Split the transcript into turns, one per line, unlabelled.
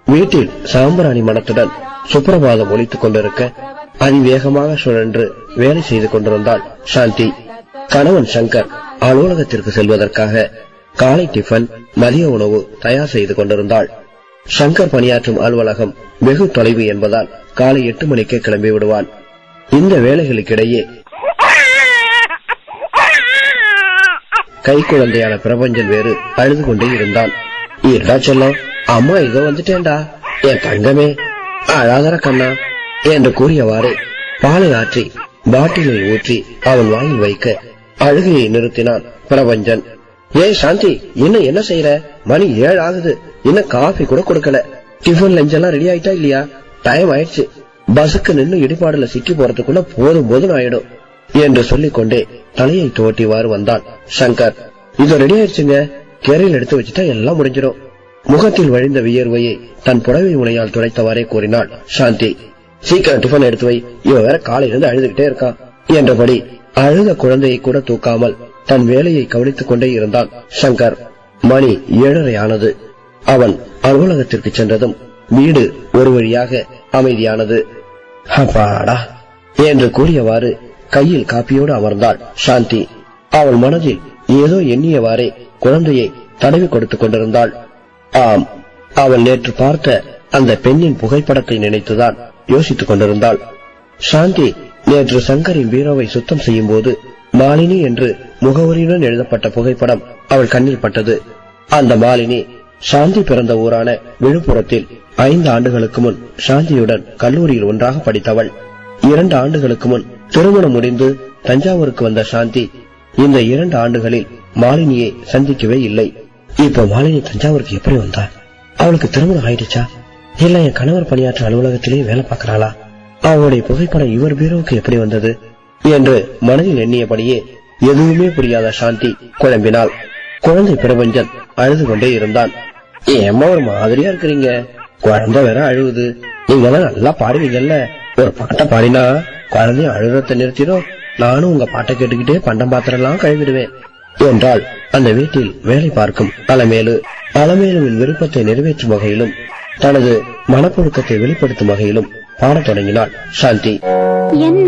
வீட்டில் சாம்பிராணி மனத்துடன் சுப்பிரபாதம் ஒலித்துக் கொண்டிருக்க அதிவேகமாக சுழன்று வேலை செய்து கொண்டிருந்தாள் சாந்தி கணவன் சங்கர் அலுவலகத்திற்கு செல்வதற்காக காலை டிஃபன் மதிய உணவு தயார் செய்து கொண்டிருந்தாள் சங்கர் பணியாற்றும் அலுவலகம் வெகு தொலைவு என்பதால் காலை எட்டு மணிக்கே கிளம்பி விடுவான் இந்த வேலைகளுக்கிடையே கை குழந்தையான பிரபஞ்சன் வேறு அழுது கொண்டே இருந்தான் இருடா செல்லம் அம்மா இதோ வந்துட்டேன்டா என் தங்கமே அழாதர கண்ணா என்று கூறியவாறே பாலை ஆற்றி பாட்டிலில் ஊற்றி அவன் வாயில் வைக்க அழுகையை நிறுத்தினான் பிரபஞ்சன் ஏய் சாந்தி இன்னும் என்ன செய்யற மணி ஏழு ஆகுது இன்னும் காஃபி கூட கொடுக்கல டிஃபன் லஞ்ச் எல்லாம் ரெடி ஆயிட்டா இல்லையா டைம் ஆயிடுச்சு பஸ்ஸுக்கு நின்னு இடிபாடுல சிக்கி போறதுக்குள்ள போதும் போதும் ஆயிடும் என்று சொல்லிக் கொண்டே தலையை துவட்டிவாறு வந்தான் சங்கர் இது ரெடி ஆயிடுச்சுங்க கேரையில் எடுத்து வச்சுட்டா எல்லாம் முடிஞ்சிடும் முகத்தில் வழிந்த வியர்வையை தன் புடவை முனையால் துடைத்தவாறே கூறினாள் சாந்தி சீக்கிரம் டிஃபன் எடுத்து வை இவன் வேற காலையில இருந்து அழுதுகிட்டே இருக்கான் என்றபடி அழுத குழந்தையை கூட தூக்காமல் தன் வேலையை கவனித்துக் கொண்டே இருந்தான் சங்கர் மணி ஏழரை ஆனது அவன் அலுவலகத்திற்கு சென்றதும் வீடு ஒரு வழியாக அமைதியானது அப்பாடா என்று கூறியவாறு கையில் காப்பியோடு அமர்ந்தாள் சாந்தி அவள் மனதில் ஏதோ எண்ணியவாறே குழந்தையை தடவி கொடுத்துக் கொண்டிருந்தாள் ஆம் அவள் நேற்று பார்த்த அந்த பெண்ணின் புகைப்படத்தை நினைத்துதான் யோசித்துக் கொண்டிருந்தாள் சாந்தி நேற்று சங்கரின் பீரோவை சுத்தம் செய்யும் போது மாலினி என்று முகவரியுடன் எழுதப்பட்ட புகைப்படம் அவள் கண்ணில் பட்டது அந்த மாலினி சாந்தி பிறந்த ஊரான விழுப்புரத்தில் ஐந்து ஆண்டுகளுக்கு முன் சாந்தியுடன் கல்லூரியில் ஒன்றாக படித்தவள் இரண்டு ஆண்டுகளுக்கு முன் திருமணம் முடிந்து தஞ்சாவூருக்கு வந்த சாந்தி இந்த இரண்டு ஆண்டுகளில் மாலினியை சந்திக்கவே இல்லை இப்ப மாலினி தஞ்சாவூருக்கு எப்படி வந்தா அவளுக்கு திருமணம் ஆயிடுச்சா இல்ல என் கணவர் பணியாற்ற அலுவலகத்திலேயே வேலை பார்க்கறாளா அவளுடைய புகைப்படம் இவர் பீரோவுக்கு எப்படி வந்தது என்று மனதில் எண்ணியபடியே எதுவுமே புரியாத சாந்தி குழம்பினாள் குழந்தை பிரபஞ்சன் அழுது கொண்டே இருந்தான் ஏம்மா ஒரு மாதிரியா இருக்கிறீங்க குழந்தை வேற அழுகுது நீங்க எல்லாம் நல்லா பாடுவீங்கல்ல ஒரு பாட்டை பாடினா குழந்தைய அழுறத நிறுத்திடும் நானும் உங்க பாட்டை கேட்டுக்கிட்டே பண்டம் பாத்திரம் எல்லாம் கழுவிடுவேன் என்றால் அந்த வீட்டில் வேலை பார்க்கும் அலமேலு அலமேலுவின் விருப்பத்தை நிறைவேற்றும் வகையிலும் தனது மனப்புழுக்கத்தை வெளிப்படுத்தும் வகையிலும் பாடத் தொடங்கினாள் சாந்தி
என்ன